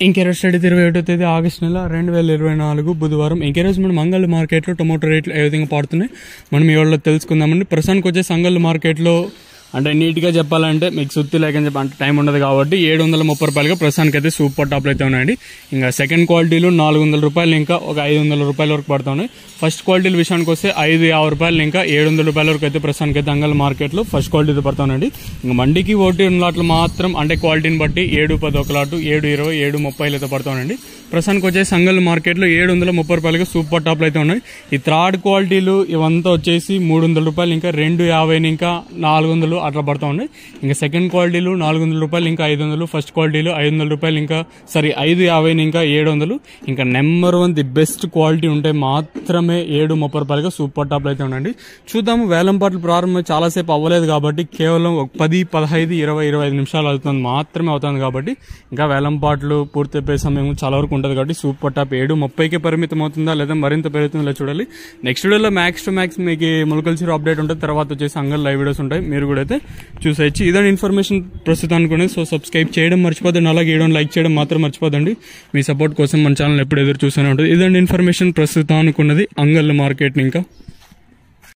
ఇంకెరోజు study ఇరవై ఒకటో తేదీ ఆగస్టు నెల రెండు వేల ఇరవై నాలుగు బుధవారం ఇంకెరోజు మనం మంగళ మార్కెట్లో టొమాటో రేట్లు ఏ విధంగా పడుతున్నాయి మనం ఈ వాళ్ళలో తెలుసుకుందామండి ప్రస్తుతానికి వచ్చే సంగల్ మార్కెట్లో అంటే నీట్గా చెప్పాలంటే మీకు సుత్తి లేకని చెప్పి అంటే టైం ఉండదు కాబట్టి ఏడు వందల ముప్పై రూపాయలుగా ప్రస్తుతానికి అయితే సూపర్ టాప్లు అయితే ఉన్నాయండి ఇంకా సెకండ్ క్వాలిటీలు నాలుగు వందల రూపాయలు ఇంకా ఒక ఐదు వందల రూపాయల వరకు పడుతున్నాయి ఫస్ట్ క్వాలిటీల విషయానికి వస్తే ఐదు యాభై రూపాయలు ఇంకా ఏడు వందల రూపాయల వరకు అయితే ప్రస్తుతానికి అయితే అంగల్ మార్కెట్లో ఫస్ట్ క్వాలిటీ పడుతున్నాయండి ఇంకా మండికి ఓటీ ఉన్న లాట్లు మాత్రం అంటే క్వాలిటీని బట్టి ఏడు పది ఒక లాటు ఏడు ఇరవై ఏడు ముప్పైలు అయితే పడుతున్నాయండి ప్రస్తుతానికి వచ్చే సంగల్ మార్కెట్లో ఏడు వందల ముప్పై రూపాయలకి సూపర్ టాప్లు అయితే ఉన్నాయి ఈ థర్డ్ క్వాలిటీలు ఇవంతా వచ్చేసి మూడు వందల రూపాయలు ఇంకా రెండు యాభై ఇంకా నాలుగు వందలు అట్లా పడుతూ ఉన్నాయి ఇంకా సెకండ్ క్వాలిటీలు నాలుగు వందల రూపాయలు ఇంకా ఐదు వందలు ఫస్ట్ క్వాలిటీలు ఐదు వందల రూపాయలు ఇంకా సారీ ఐదు యాభై ఇంకా ఏడు వందలు ఇంకా number one the best quality ఉంటే మాత్రమే ఏడు ముప్పై రూపాయలుగా సూపర్ టాప్లు అయితే ఉండండి చూద్దాము వేలం పాటలు ప్రారంభం చాలాసేపు అవ్వలేదు కాబట్టి కేవలం ఒక పది పదహైదు ఇరవై ఇరవై ఐదు నిమిషాలు అవుతుంది మాత్రమే అవుతుంది కాబట్టి ఇంకా వేలం పాటలు పూర్తి అయిపోయే సమయం చాలా వరకు ఉంటుంది కాబట్టి సూపర్ టాప్ ఏడు ముప్పైకి పరిమితం అవుతుందా లేదా మరింత పెరుగుతుందో చూడాలి నెక్స్ట్ వీడియోలో మ్యాక్స్ టు మ్యాక్స్ మీకు ములకల్చర్ అప్డేట్ ఉంటుంది తర్వాత వచ్చేసి అంగల్ లైవ్ వీడియోస్ ఉంటాయి మీరు కూడా అయితే చూసేయచ్చు ఇదని ఇన్ఫర్మేషన్ ప్రస్తుతానికి ఉన్నది. సో సబ్స్క్రైబ్ చేయడం మర్చిపోదండి అలాగే వేయడం లైక్ చేయడం మాత్రం మర్చిపోదండి మీ సపోర్ట్ కోసం మన ఛానల్ ఎప్పుడు ఎదురు చూస్తూనే ఉంటుంది ఇదండి ఇన్ఫర్మేషన్ ప్రస్తుతానికి ఉన్నది అంగల్ మార్కెట్ ఇంకా